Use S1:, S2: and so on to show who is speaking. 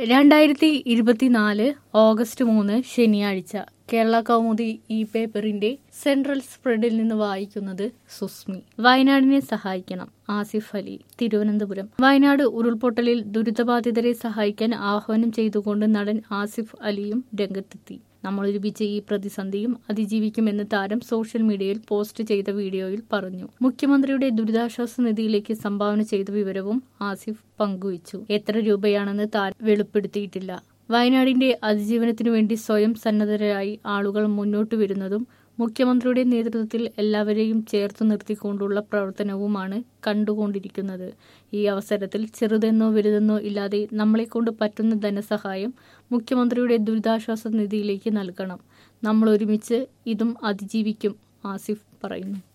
S1: രണ്ടായിരത്തി ഇരുപത്തിനാല് ഓഗസ്റ്റ് മൂന്ന് ശനിയാഴ്ച കേരള കൗമുദി ഈ പേപ്പറിന്റെ സെൻട്രൽ സ്പ്രെഡിൽ നിന്ന് വായിക്കുന്നത് സുസ്മി വയനാടിനെ സഹായിക്കണം ആസിഫ് അലി തിരുവനന്തപുരം വയനാട് ഉരുൾപൊട്ടലിൽ ദുരിതബാധിതരെ സഹായിക്കാൻ ആഹ്വാനം ചെയ്തുകൊണ്ട് നടൻ ആസിഫ് അലിയും രംഗത്തെത്തി നമ്മൾ ഒരുമിച്ച് ഈ പ്രതിസന്ധിയും അതിജീവിക്കുമെന്ന് താരം സോഷ്യൽ മീഡിയയിൽ പോസ്റ്റ് ചെയ്ത വീഡിയോയിൽ പറഞ്ഞു മുഖ്യമന്ത്രിയുടെ ദുരിതാശ്വാസ നിധിയിലേക്ക് സംഭാവന ചെയ്ത വിവരവും ആസിഫ് പങ്കുവച്ചു എത്ര രൂപയാണെന്ന് താരം വെളിപ്പെടുത്തിയിട്ടില്ല വയനാടിന്റെ അതിജീവനത്തിനു വേണ്ടി സ്വയം സന്നദ്ധരായി ആളുകൾ മുന്നോട്ട് വരുന്നതും മുഖ്യമന്ത്രിയുടെ നേതൃത്വത്തിൽ എല്ലാവരെയും ചേർത്ത് നിർത്തിക്കൊണ്ടുള്ള പ്രവർത്തനവുമാണ് കണ്ടുകൊണ്ടിരിക്കുന്നത് ഈ അവസരത്തിൽ ചെറുതെന്നോ വലുതെന്നോ ഇല്ലാതെ നമ്മളെക്കൊണ്ട് പറ്റുന്ന ധനസഹായം മുഖ്യമന്ത്രിയുടെ ദുരിതാശ്വാസ നിധിയിലേക്ക് നൽകണം നമ്മൾ ഒരുമിച്ച് ഇതും അതിജീവിക്കും ആസിഫ് പറയുന്നു